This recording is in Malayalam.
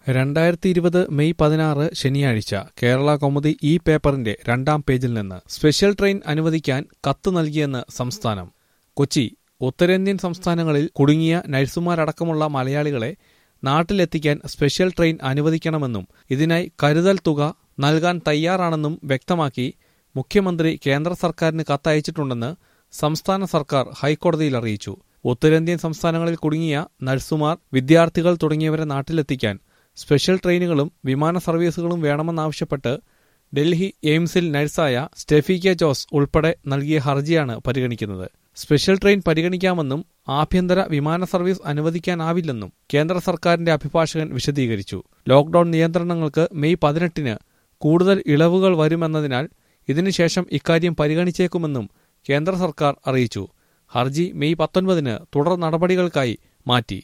രണ്ടായിരത്തി ഇരുപത് മെയ് പതിനാറ് ശനിയാഴ്ച കേരള കൗമുദി ഈ പേപ്പറിന്റെ രണ്ടാം പേജിൽ നിന്ന് സ്പെഷ്യൽ ട്രെയിൻ അനുവദിക്കാൻ കത്ത് നൽകിയെന്ന് സംസ്ഥാനം കൊച്ചി ഉത്തരേന്ത്യൻ സംസ്ഥാനങ്ങളിൽ കുടുങ്ങിയ നഴ്സുമാരടക്കമുള്ള മലയാളികളെ നാട്ടിലെത്തിക്കാൻ സ്പെഷ്യൽ ട്രെയിൻ അനുവദിക്കണമെന്നും ഇതിനായി കരുതൽ തുക നൽകാൻ തയ്യാറാണെന്നും വ്യക്തമാക്കി മുഖ്യമന്ത്രി കേന്ദ്ര സർക്കാരിന് കത്തയച്ചിട്ടുണ്ടെന്ന് സംസ്ഥാന സർക്കാർ ഹൈക്കോടതിയിൽ അറിയിച്ചു ഉത്തരേന്ത്യൻ സംസ്ഥാനങ്ങളിൽ കുടുങ്ങിയ നഴ്സുമാർ വിദ്യാർത്ഥികൾ തുടങ്ങിയവരെ നാട്ടിലെത്തിക്കാൻ സ്പെഷ്യൽ ട്രെയിനുകളും വിമാന സർവീസുകളും വേണമെന്നാവശ്യപ്പെട്ട് ഡൽഹി എയിംസിൽ നഴ്സായ സ്റ്റെഫി കെ ജോസ് ഉൾപ്പെടെ നൽകിയ ഹർജിയാണ് പരിഗണിക്കുന്നത് സ്പെഷ്യൽ ട്രെയിൻ പരിഗണിക്കാമെന്നും ആഭ്യന്തര വിമാന സർവീസ് അനുവദിക്കാനാവില്ലെന്നും കേന്ദ്ര സർക്കാരിന്റെ അഭിഭാഷകൻ വിശദീകരിച്ചു ലോക്ഡൌൺ നിയന്ത്രണങ്ങൾക്ക് മെയ് പതിനെട്ടിന് കൂടുതൽ ഇളവുകൾ വരുമെന്നതിനാൽ ഇതിനുശേഷം ഇക്കാര്യം പരിഗണിച്ചേക്കുമെന്നും കേന്ദ്ര സർക്കാർ അറിയിച്ചു ഹർജി മെയ് പത്തൊൻപതിന് തുടർ നടപടികൾക്കായി മാറ്റി